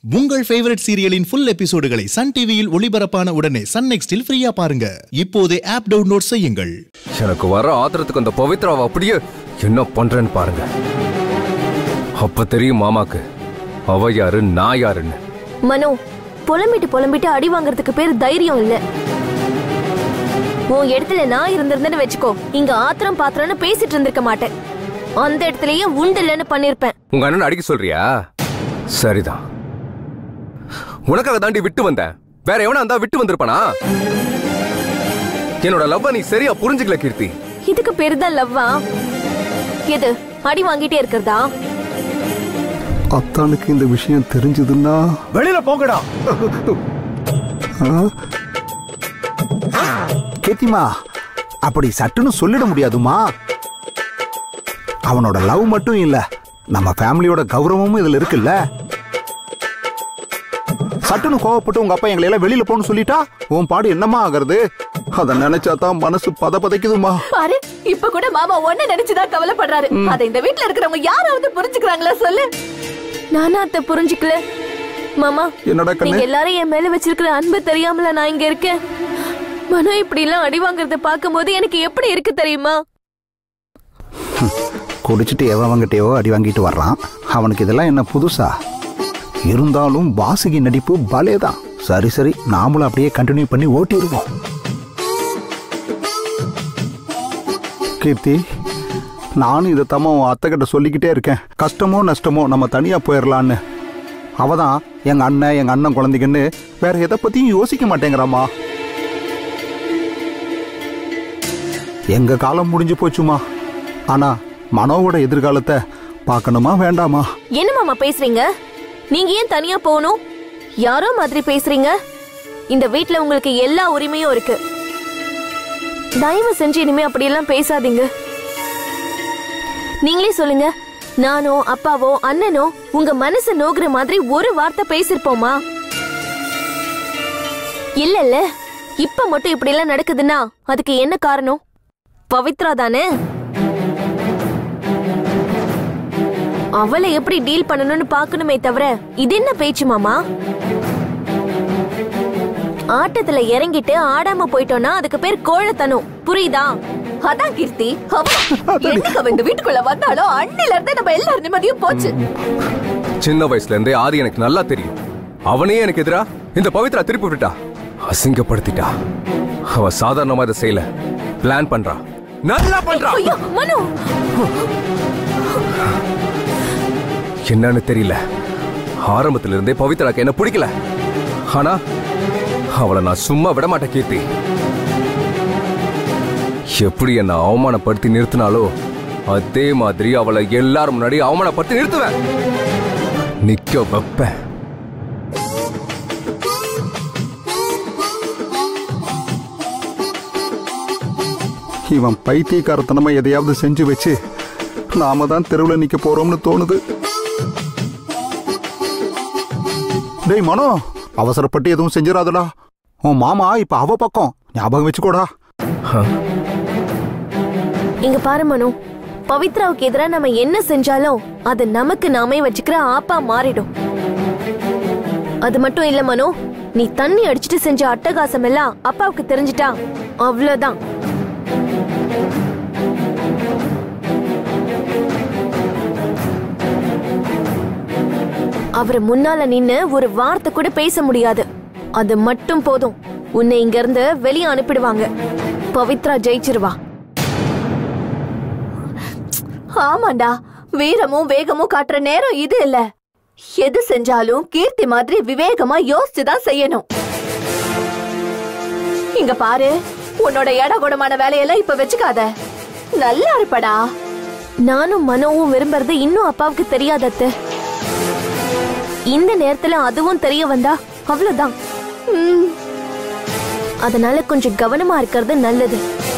உங்கள் ஃபேவரட் சீரியலின் ஃபுல் எபிசோடுகளை சன் டிவியில் ஒளிபரப்பான உடனே சன் நெக்ஸ்டில் ஃப்ரீயா பாருங்க இப்போதே ஆப் டவுன்லோட் செய்யுங்கள் எனக்கு வர ஆத்திரத்துக்கு அந்த பவித்ராவை அப்படியே என்ன பண்றேன்னு பாருங்க அப்ப தெரியும் மாமாக்கு அவ யாரு நான் யாருன்னு மனோ புலம்பிட்டு புலம்பிட்டு அடி வாங்குறதுக்கு பேர் தைரியம் இல்ல உன் இடத்துல நான் இருந்திருந்தேன்னு வச்சுக்கோ இங்க ஆத்திரம் பாத்திரம்னு பேசிட்டு இருந்திருக்க மாட்டேன் அந்த இடத்துலயே உண்டு இல்லைன்னு பண்ணிருப்பேன் உங்க அண்ணன் அடிக்க சொல்றியா சரிதான் உனக்காக தாண்டி விட்டு வந்தேன் வேற எவனா இருந்தா விட்டு வந்திருப்பானா என்னோட லவ்வ நீ சரியா புரிஞ்சுக்கல கீர்த்தி இதுக்கு பேரு தான் லவ்வா எது அடி வாங்கிட்டே இருக்கிறதா அத்தானுக்கு இந்த விஷயம் தெரிஞ்சதுன்னா வெளியில போங்கடா கேத்திமா அப்படி சட்டுன்னு சொல்லிட முடியாதுமா அவனோட லவ் மட்டும் இல்ல நம்ம ஃபேமிலியோட கௌரவமும் இதுல இருக்குல்ல சட்டுன்னு கோவப்பட்டு உங்க அப்பா எங்களை எல்லாம் வெளியில போன்னு சொல்லிட்டா உன் பாடு என்னமா ஆகுறது அத நினைச்சா தான் மனசு பத பதைக்குதுமா பாரு இப்ப கூட மாமா ஒன்ன நினைச்சுதான் கவலைப்படுறாரு அத இந்த வீட்ல இருக்கிறவங்க யாராவது புரிஞ்சுக்கிறாங்களா சொல்லு நானா அத்தை புரிஞ்சுக்கல மாமா என்னடா கண்ணு நீங்க எல்லாரும் என் மேல வச்சிருக்கிற அன்பு தெரியாமல நான் இங்க இருக்கேன் மனோ இப்படி எல்லாம் அடி வாங்குறத பாக்கும்போது எனக்கு எப்படி இருக்கு தெரியுமா குடிச்சிட்டு எவங்கிட்டயோ அடி வாங்கிட்டு வர்றான் அவனுக்கு இதெல்லாம் என்ன புதுசா இருந்தாலும் வாசுகி நடிப்பு பலே தான் சரி சரி நாமளும் அப்படியே கண்டினியூ பண்ணி ஓட்டிடுவோம் கீர்த்தி நானும் இதை தம்ம உன் அத்தைக்கிட்ட சொல்லிக்கிட்டே இருக்கேன் கஷ்டமோ நஷ்டமோ நம்ம தனியா போயிடலான்னு அவ தான் எங்க அண்ணன் எங்க அண்ணன் குழந்தைங்கன்னு வேற எதை பத்தியும் யோசிக்க மாட்டேங்கிறாமா எங்க காலம் முடிஞ்சு போச்சுமா ஆனா மனோவோட எதிர்காலத்தை பார்க்கணுமா வேண்டாமா என்ன மாமா பேசுறீங்க நீங்க ஏன் தனியா போகணும் யாரோ மாதிரி பேசுறீங்க இந்த வீட்ல உங்களுக்கு எல்லா உரிமையும் இருக்கு தயவு செஞ்சு இனிமே அப்படியெல்லாம் பேசாதீங்க நீங்களே சொல்லுங்க நானோ அப்பாவோ அண்ணனோ உங்க மனசு நோகுற மாதிரி ஒரு வார்த்தை பேசிருப்போமா இல்ல இல்ல இப்ப மட்டும் இப்படி எல்லாம் நடக்குதுன்னா அதுக்கு என்ன காரணம் பவித்ரா தானே அவளை எப்படி டீல் பண்ணணும்னு பார்க்கணுமே தவிர இது என்ன பேச்சு மாமா ஆட்டத்துல இறங்கிட்டு ஆடாம போயிட்டோம்னா அதுக்கு பேர் கோழத்தனம் புரியுதா அதான் கீர்த்தி அவ என்னைக்கு அவ இந்த வீட்டுக்குள்ள வந்தாலும் அண்ணில இருந்து நம்ம எல்லாரும் நிம்மதியும் போச்சு சின்ன வயசுல இருந்தே ஆதி எனக்கு நல்லா தெரியும் அவனே எனக்கு எதிரா இந்த பவித்ரா திருப்பி விட்டுட்டா அசிங்கப்படுத்திட்டா அவ சாதாரணமா இதை செய்யல பிளான் பண்றா நல்லா பண்றா ஐயோ மனு என்னன்னு தெரியல ஆரம்பத்துல இருந்தே பவித்ராக்கு என்ன பிடிக்கல ஆனா அவளை நான் சும்மா விட மாட்டேன் கீர்த்தி எப்படி என்ன அவமானப்படுத்தி நிறுத்தினாலோ அதே மாதிரி அவளை எல்லாரும் முன்னாடி அவமானப்படுத்தி நிறுத்துவேன் நிக்க வைப்பேன் இவன் பைத்தியக்காரத்தனமா எதையாவது செஞ்சு வச்சு நாம தான் தெருவில் நிக்க போறோம்னு தோணுது டேய் மனோ அவசரப்பட்டு எதுவும் செஞ்சிடாதடா உன் மாமா இப்ப அவ பக்கம் ஞாபகம் வச்சுக்கோடா இங்க பாரு மனு பவித்ராவுக்கு எதிரா நம்ம என்ன செஞ்சாலும் அது நமக்கு நாமே வச்சுக்கிற ஆப்பா மாறிடும் அது மட்டும் இல்ல மனு நீ தண்ணி அடிச்சிட்டு செஞ்ச அட்டகாசம் எல்லாம் அப்பாவுக்கு தெரிஞ்சிட்டா அவ்வளவுதான் அவர் முன்னால நின்னு ஒரு வார்த்தை கூட பேச முடியாது அது மட்டும் போதும் உன்னை இங்க இருந்து வெளியே அனுப்பிடுவாங்க பவித்ரா ஜெயிச்சிருவா ஆமாண்டா வீரமும் வேகமும் காட்டுற நேரம் இது இல்ல எது செஞ்சாலும் கீர்த்தி மாதிரி விவேகமா யோசிச்சுதான் செய்யணும் இங்க பாரு உன்னோட இட குடமான வேலையெல்லாம் இப்ப வச்சுக்காத நல்லா இருப்படா நானும் மனோவும் விரும்புறது இன்னும் அப்பாவுக்கு தெரியாதத்து இந்த நேரத்துல அதுவும் தெரிய வந்தா அவ்வளவுதான் ம், அதனால கொஞ்சம் கவனமா இருக்கிறது நல்லது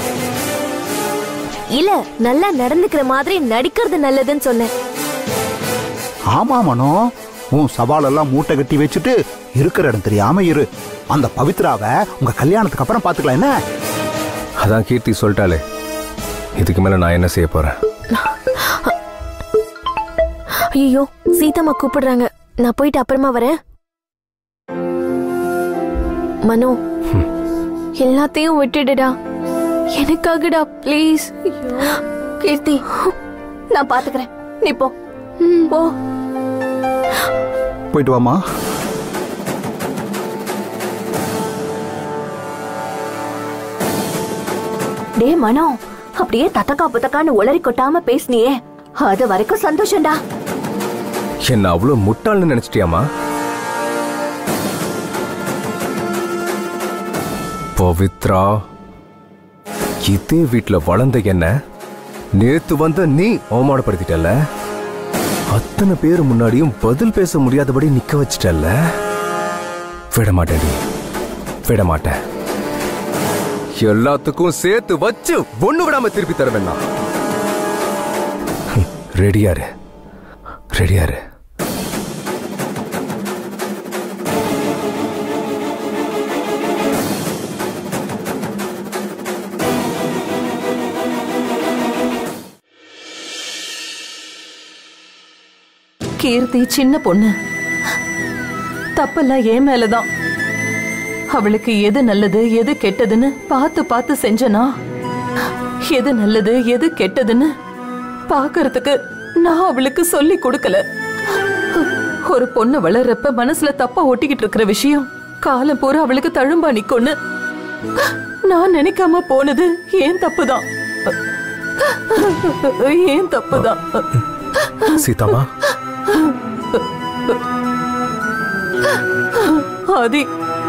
இல்ல நல்லா நடந்துக்கிற மாதிரி நடிக்கிறது நல்லதுன்னு சொன்னேன் ஆமா மனோ உன் சவாலெல்லாம் மூட்டை கட்டி வச்சுட்டு இருக்கிற இடம் தெரியாம இரு அந்த பவித்ராவை உங்க கல்யாணத்துக்கு அப்புறம் பாத்துக்கலாம் என்ன அதான் கீர்த்தி சொல்லிட்டாலே இதுக்கு மேல நான் என்ன செய்ய போறேன் ஐயோ சீதாம்மா கூப்பிடுறாங்க நான் போயிட்டு அப்புறமா வரேன் மனோ எல்லாத்தையும் விட்டுடுடா எனக்காகடா ப்ளீஸ் கீர்த்தி நான் பாத்துக்கிறேன் நீ போ போ போயிட்டு வாமா டே மனோ அப்படியே தத்தக்கா புத்தக்கான்னு உளறி கொட்டாம பேசுனியே அது வரைக்கும் சந்தோஷம்டா என்ன அவ்வளவு முட்டாள்னு நினைச்சிட்டியாமா பவித்ரா இதே வீட்ல வளர்ந்த என்ன நேத்து வந்த நீ அவமானப்படுத்திட்டல அத்தனை பேர் முன்னாடியும் பதில் பேச முடியாதபடி நிக்க வச்சிட்டல்ல விட மாட்டேடி விட மாட்டேன் எல்லாத்துக்கும் சேர்த்து வச்சு ஒண்ணு விடாம திருப்பி தருவேன் நான் ரெடியாரு ரெடியாரு கீர்த்தி சின்ன பொண்ணு தப்பெல்லாம் என் மேலதான் அவளுக்கு எது நல்லது எது கெட்டதுன்னு பார்த்து பார்த்து செஞ்சனா எது நல்லது எது கெட்டதுன்னு பார்க்கறதுக்கு நான் அவளுக்கு சொல்லி கொடுக்கல ஒரு பொண்ணு வளர்றப்ப மனசுல தப்பா ஒட்டிக்கிட்டு இருக்கிற விஷயம் காலம் பூரா அவளுக்கு தழும்பா நிக்கும்னு நான் நினைக்காம போனது ஏன் தப்புதான் ஏன் தப்புதான் சீதாமா ஆதி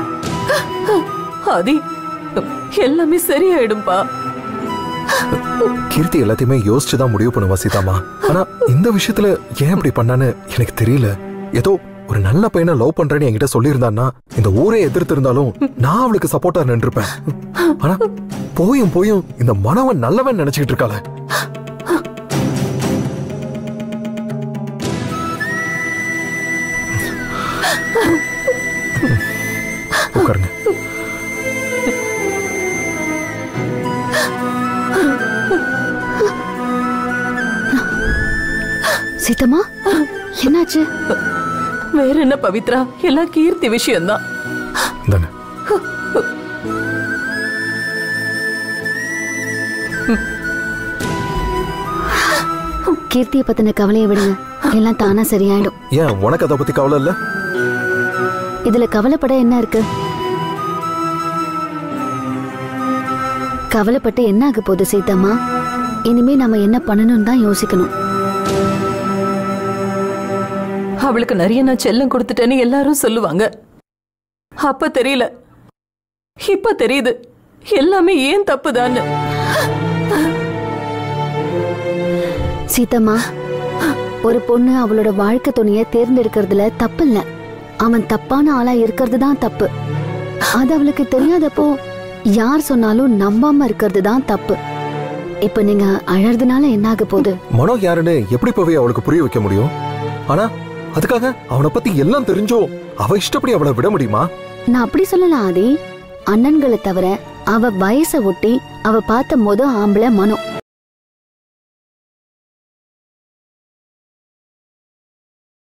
ஆதி எல்லாமே சரியாயிடும்பா கீர்த்தி எல்லாத்தையுமே யோசிச்சு தான் முடிவு பண்ணுவா சீதாமா ஆனா இந்த விஷயத்துல ஏன் இப்படி பண்ணான்னு எனக்கு தெரியல ஏதோ ஒரு நல்ல பையனை லவ் பண்றேன்னு என்கிட்ட சொல்லியிருந்தான்னா இந்த ஊரே எதிர்த்து இருந்தாலும் நான் அவளுக்கு சப்போர்ட்டா நின்றுப்பேன் ஆனா போயும் போயும் இந்த மனவன் நல்லவன் நினைச்சுக்கிட்டு இருக்காளே உட்காருங்க சீதம்மா என்னாச்சு வேற என்ன பவித்ரா எல்லாம் கீர்த்தி விஷயம்தான் இந்தாங்க கீர்த்தியை பத்தின கவலையை விடுங்க எல்லாம் தானா சரியாயிடும் ஏன் உனக்கு அதை பத்தி கவலை இல்ல இதுல கவலைப்பட என்ன இருக்கு கவலைப்பட்டு என்ன ஆக போகுது சீதாம்மா இனிமே நம்ம என்ன பண்ணணும்னு தான் யோசிக்கணும் அவளுக்கு நிறைய நான் செல்லம் கொடுத்துட்டேன்னு எல்லாரும் சொல்லுவாங்க அப்ப தெரியல இப்ப தெரியுது எல்லாமே ஏன் தப்புதான்னு சீதம்மா ஒரு பொண்ணு அவளோட வாழ்க்கை துணைய தேர்ந்தெடுக்கிறதுல தப்பு இல்ல அவன் தப்பான ஆளா இருக்கிறது தான் தப்பு அது அவளுக்கு தெரியாதப்போ யார் சொன்னாலும் நம்பாம இருக்கிறது தான் தப்பு இப்ப நீங்க அழறதுனால என்ன ஆக போகுது மனோ யாருன்னு எப்படி போய் அவளுக்கு புரிய வைக்க முடியும் ஆனா அதுக்காக அவனை பத்தி எல்லாம் தெரிஞ்சோ அவ இஷ்டப்படி அவளை விட முடியுமா நான் அப்படி சொல்லலாம் ஆதி அண்ணன்களை தவிர அவ வயசை ஒட்டி அவ பார்த்த முத ஆம்பளை மனோ